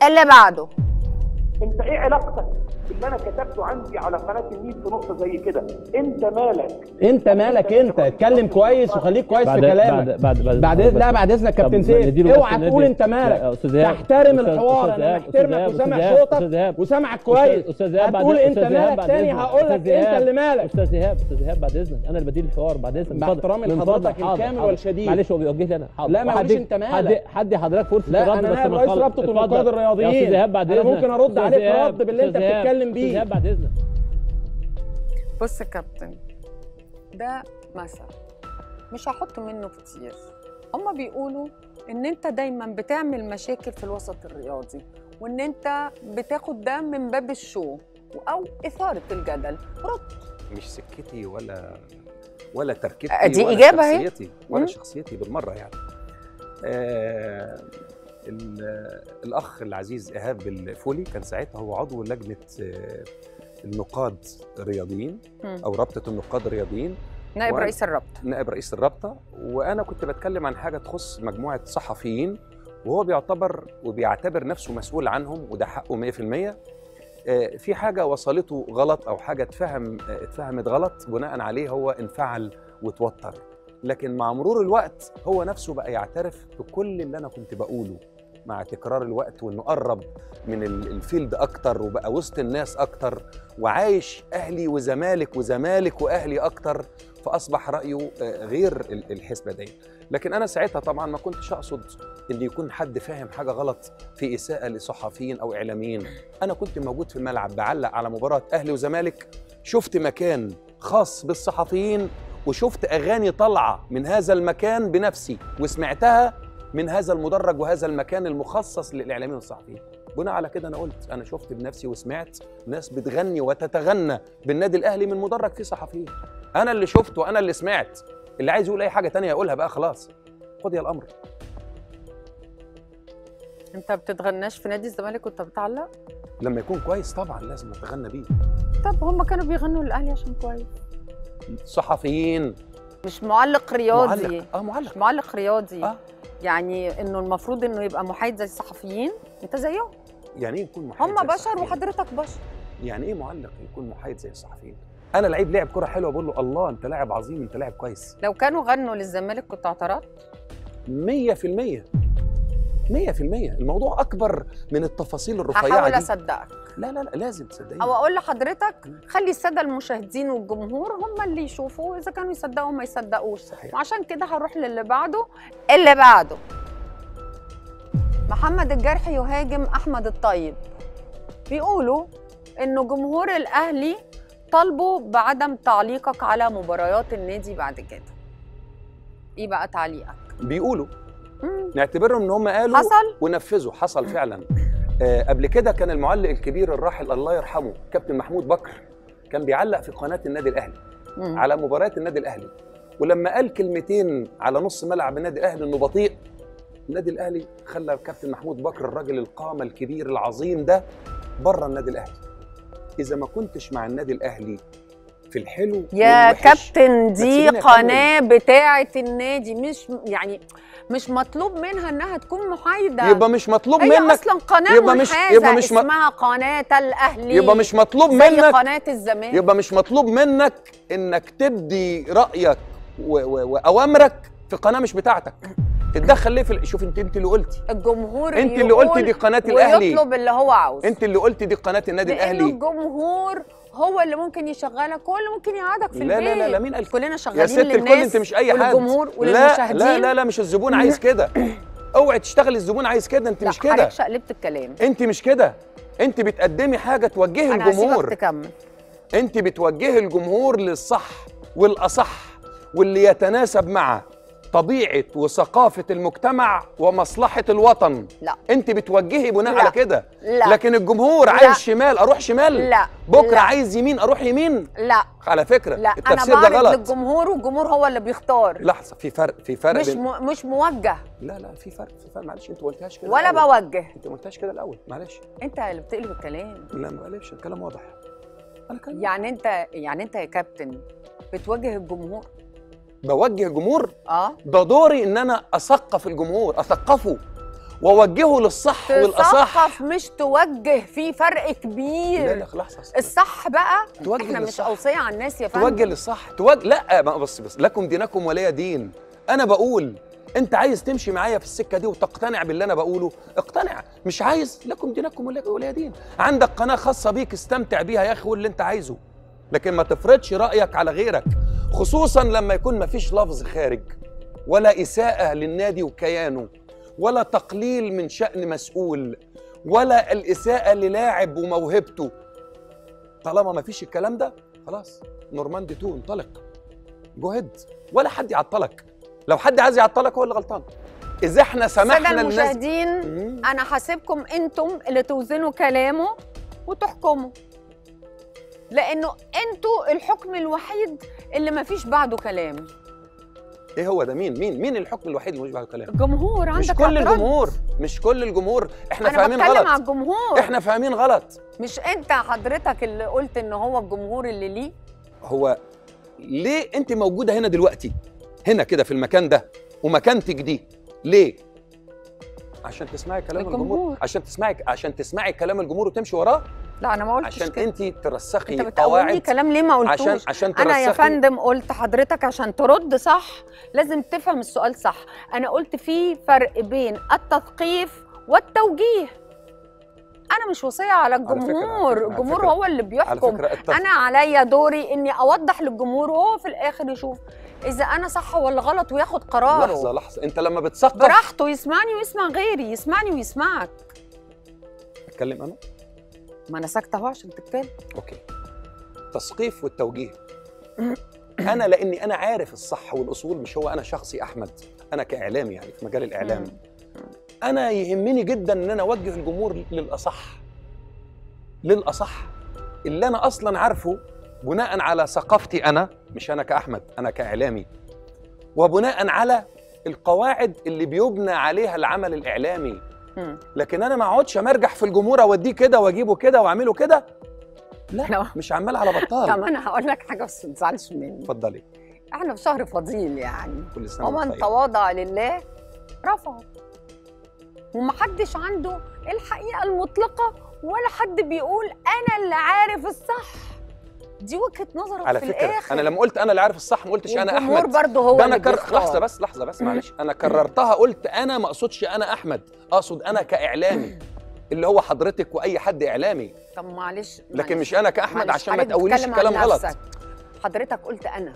اللي بعده انت ايه علاقتك باللي انا كتبته عندي على قناه النيل في نقطه زي كده انت مالك انت مالك انت اتكلم كويس وخليك كويس في بعد كلامك بعد بعد بعد بعد إذن- لا بعد اذنك طب كابتن سيف نديله اوعى كابتن تقول نادي. انت مالك لا، أستاذ إيهاب. تحترم أستاذ- الحوار أستاذ انا إيهاب، محترمك أستاذ وسامع إيهاب، صوتك أستاذ إيهاب. وسامعك كويس استاذ ايهاب بعد هتقول انت أستاذ إيهاب مالك بعد تاني إذنك. هقول لك أستاذ انت إيهاب. اللي مالك استاذ ايهاب استاذ ايهاب بعد اذنك انا اللي بديل الحوار بعد اذنك من فضلك. باحترامي من لحضرتك فضلك. حاضر، الكامل حاضر. والشديد. معلش هو بيوجه لي انا حاضر لا، ما وحد- قاليش انت حد مالك. حد حضرتك فرصه لا الرد انا بس نائب من رئيس فضلك. رابطه اتفضل. النقاد يا الرياضيين استاذ ايهاب بعد انا اذنك ممكن ارد أستاذ عليك إيهاب. رد باللي انت أستاذ إيهاب. بتتكلم استاذ بيه ايهاب بعد اذنك بص يا كابتن ده مثل مش هحط منه كتير هما بيقولوا ان انت دايما بتعمل مشاكل في الوسط الرياضي وان انت بتاخد ده من باب الشو او اثاره الجدل رد مش سكتي ولا ولا تركيبتي آه، دي ولا إجابة أهي. شخصيتي ولا مم. شخصيتي بالمره يعني آه ال- الاخ العزيز ايهاب الفولي كان ساعتها هو عضو لجنه آه النقاد الرياضيين مم. او رابطه النقاد الرياضيين نائب وأنا- رئيس الرابطه نائب رئيس الرابطه وانا كنت بتكلم عن حاجه تخص مجموعه صحفيين وهو بيعتبر وبيعتبر نفسه مسؤول عنهم وده حقه 100% آه، في حاجه وصلته غلط او حاجه اتفهم آه، اتفهمت غلط بناء عليه هو انفعل وتوتر لكن مع مرور الوقت هو نفسه بقى يعترف بكل اللي انا كنت بقوله مع تكرار الوقت وانه قرب من ال- الفيلد اكتر وبقى وسط الناس اكتر وعايش اهلي وزمالك وزمالك واهلي اكتر فاصبح رايه آه، غير ال- الحسبه دي لكن انا ساعتها طبعا ما كنتش اقصد ان يكون حد فاهم حاجه غلط في اساءه لصحفيين او اعلاميين انا كنت موجود في الملعب بعلق على مباراه اهلي وزمالك شفت مكان خاص بالصحفيين وشفت اغاني طالعه من هذا المكان بنفسي وسمعتها من هذا المدرج وهذا المكان المخصص للاعلاميين والصحفيين بناء على كده انا قلت انا شفت بنفسي وسمعت ناس بتغني وتتغنى بالنادي الاهلي من مدرج فيه صحفيين انا اللي شفت وانا اللي سمعت اللي عايز يقول اي حاجه تانية يقولها بقى خلاص خد يا الامر انت بتتغناش في نادي الزمالك وانت بتعلق لما يكون كويس طبعا لازم اتغنى بيه طب هم كانوا بيغنوا للاهلي عشان كويس صحفيين مش معلق رياضي معلق اه مش معلق معلق رياضي اه يعني انه المفروض انه يبقى محايد زي الصحفيين انت زيهم يعني ايه يكون محايد هم زي بشر الصحفيين؟ وحضرتك بشر يعني ايه معلق يكون محايد زي الصحفيين انا لعيب لعب كره حلوه بقول له الله انت لاعب عظيم انت لاعب كويس لو كانوا غنوا للزمالك كنت اعترضت 100% 100% الموضوع اكبر من التفاصيل الرفيعه هحاول دي اصدقك لا لا لا لازم تصدقيني او اقول لحضرتك خلي الساده المشاهدين والجمهور هم اللي يشوفوا اذا كانوا يصدقوا ما يصدقوش صحيح. وعشان كده هروح للي بعده اللي بعده محمد الجرح يهاجم احمد الطيب بيقولوا انه جمهور الاهلي طالبوا بعدم تعليقك على مباريات النادي بعد كده ايه بقى تعليقك بيقولوا مم. نعتبرهم ان هم قالوا حصل ونفذوا حصل فعلا آه قبل كده كان المعلق الكبير الراحل الله يرحمه كابتن محمود بكر كان بيعلق في قناه النادي الاهلي مم. على مباريات النادي الاهلي ولما قال كلمتين على نص ملعب النادي الاهلي انه بطيء النادي الاهلي خلى كابتن محمود بكر الراجل القامه الكبير العظيم ده بره النادي الاهلي اذا ما كنتش مع النادي الاهلي في الحلو يا والوحش، كابتن دي تسيبيني قناة بتاعة النادي مش يعني مش مطلوب منها انها تكون محايدة يبقى مش مطلوب هي منك اصلا قناة يبقى مش- منحازة يبقى مش م- اسمها قناة الاهلي يبقى مش مطلوب زي منك قناة الزمالك يبقى مش مطلوب منك انك تبدي رايك و- و- واوامرك في قناه مش بتاعتك تتدخل ليه في ال- شوف انت انت اللي قلتي الجمهور انت اللي قلتي يقول دي قناه الاهلي ويطلب اللي هو عاوزه انت اللي قلتي دي قناه النادي لانه الاهلي الجمهور هو اللي ممكن يشغلك هو اللي ممكن يقعدك في لا البيت لا لا لا مين قال كده؟ كلنا شغالين يا ست الكل للناس انت مش اي حد وللجمهور لا وللمشاهدين لا لا لا مش الزبون عايز كده اوعي تشتغل الزبون عايز كده انت لا، مش كده حضرتك شقلبت الكلام انت مش كده انت بتقدمي حاجه توجهي انا هسيبك الجمهور تكمل انت بتوجهي الجمهور للصح والاصح واللي يتناسب مع طبيعه وثقافه المجتمع ومصلحه الوطن لا انت بتوجهي بناء لا. على كده لا لكن الجمهور لا. عايز شمال اروح شمال لا بكره لا. عايز يمين اروح يمين لا على فكره لا انا التفسير ده بعرض غلط للجمهور والجمهور هو اللي بيختار لحظه في فرق في فرق مش بين... م... مش موجه لا لا في فرق في فرق معلش انت ما قلتهاش كده ولا الأول. بوجه انت ما قلتهاش كده الاول معلش انت اللي بتقلب الكلام لا ما بقلبش الكلام واضح انا كلام يعني انت يعني انت يا كابتن بتواجه الجمهور بوجه الجمهور اه ده دوري ان انا اثقف الجمهور اثقفه واوجهه للصح والاصح تثقف مش توجه في فرق لا كبير لا خلاص خلاص. الصح بقى توجه احنا مش للصح. اوصيه على الناس يا فندم توجه للصح توجه لا ما بص بص لكم دينكم ولي دين انا بقول انت عايز تمشي معايا في السكه دي وتقتنع باللي انا بقوله اقتنع مش عايز لكم دينكم ولي ولي دين عندك قناه خاصه بيك استمتع بيها يا اخي قول اللي انت عايزه لكن ما تفرضش رايك على غيرك خصوصا لما يكون ما فيش لفظ خارج ولا اساءه للنادي وكيانه ولا تقليل من شان مسؤول ولا الاساءه للاعب وموهبته طالما ما فيش الكلام ده خلاص نورماندي 2 انطلق جهد ولا حد يعطلك لو حد عايز يعطلك هو اللي غلطان اذا احنا الساده سمحنا للناس المشاهدين مم. انا هسيبكم انتم اللي توزنوا كلامه وتحكموا لانه انتوا الحكم الوحيد اللي ما فيش بعده كلام ايه هو ده مين مين مين الحكم الوحيد اللي مش بعد كلام الجمهور عندك مش كل اعتراض؟ الجمهور مش كل الجمهور احنا انا فاهمين بتكلم على غلط الجمهور احنا فاهمين غلط مش انت حضرتك اللي قلت ان هو الجمهور اللي ليه هو ليه انت موجوده هنا دلوقتي هنا كده في المكان ده ومكانتك دي ليه عشان تسمعي كلام الجمهور, الجمهور. عشان تسمعي عشان تسمعي كلام الجمهور وتمشي وراه لا انا ما قلتش عشان كده. انت ترسخي انت بتقولي قواعد كلام ليه ما قلتوش عشان عشان انا يا ترسخي فندم قلت حضرتك عشان ترد صح لازم تفهم السؤال صح انا قلت في فرق بين التثقيف والتوجيه انا مش وصيه على فكرة- على الجمهور فكرة- على الجمهور فكرة- هو اللي على بيحكم فكره التف... انا عليا دوري اني اوضح للجمهور وهو في الاخر يشوف اذا انا صح ولا غلط وياخد قراره لحظه لحظه انت لما بتثقف براحته يسمعني ويسمع غيري يسمعني ويسمعك اتكلم انا ما انا ساكته اهو عشان تتكلم اوكي التثقيف والتوجيه انا لاني انا عارف الصح والاصول مش هو انا شخصي احمد انا كاعلامي يعني في مجال الاعلام مم. انا يهمني جدا ان انا اوجه الجمهور للاصح للاصح اللي انا اصلا عارفه بناء على ثقافتي انا مش انا كاحمد انا كاعلامي وبناء على القواعد اللي بيبنى عليها العمل الاعلامي مم. لكن انا ما اقعدش مرجح في الجمهور اوديه كده واجيبه كده واعمله كده لا لا. مش عمال على طب بطال انا هقول لك حاجه بس ما تزعلش مني اتفضلي احنا في شهر فضيل يعني كل سنه ومن وانت طيب تواضع لله رفعه ومحدش عنده الحقيقه المطلقه ولا حد بيقول انا اللي عارف الصح دي وجهه نظرك على في فكره الاخر انا لما قلت انا اللي عارف الصح ما قلتش انا والجمهور احمد برضه هو ده انا اللي كر... بيختار. لحظه بس لحظه بس معلش انا كررتها قلت انا ما اقصدش انا احمد اقصد انا كاعلامي اللي هو حضرتك واي حد اعلامي طب معلش لكن معلش. مش انا كاحمد معلش، عشان ما حضرتك تقوليش بتتكلم كلام عن غلط نفسك. حضرتك قلت انا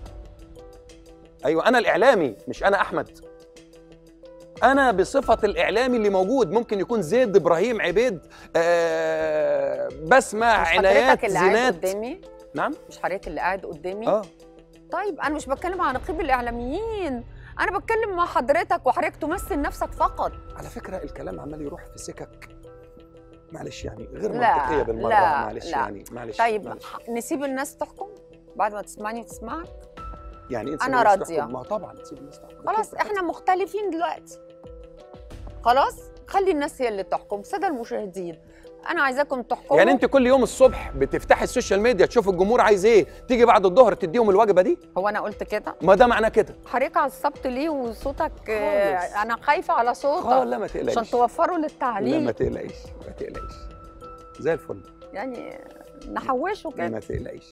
ايوه انا الاعلامي مش انا احمد انا بصفه الاعلامي اللي موجود ممكن يكون زيد ابراهيم عبيد آه بسمع مش عنايات حضرتك اللي قاعد زينات قدامي نعم مش حضرتك اللي قاعد قدامي اه طيب انا مش بتكلم عن نقيب الاعلاميين انا بتكلم مع حضرتك وحضرتك تمثل نفسك فقط على فكره الكلام عمال يروح في سكك معلش يعني غير لا، منطقيه بالمره لا، معلش لا. يعني معلش طيب معلش. نسيب الناس تحكم بعد ما تسمعني وتسمعك يعني انت أنا الناس راضية. تحكم. ما طبعا تسيب الناس تحكم خلاص أكيد. احنا مختلفين دلوقتي خلاص خلي الناس هي اللي تحكم سادة المشاهدين انا عايزاكم تحكموا يعني انت كل يوم الصبح بتفتحي السوشيال ميديا تشوف الجمهور عايز ايه تيجي بعد الظهر تديهم الوجبه دي هو انا قلت كده ما ده معناه كده حضرتك عصبت ليه وصوتك آه، خالص. انا خايفه على اه صوتك لا ما تقلقيش عشان توفروا لا ما للتعليق تقلقيش ما تقلقيش زي الفل يعني نحوشه كده ما تقلقيش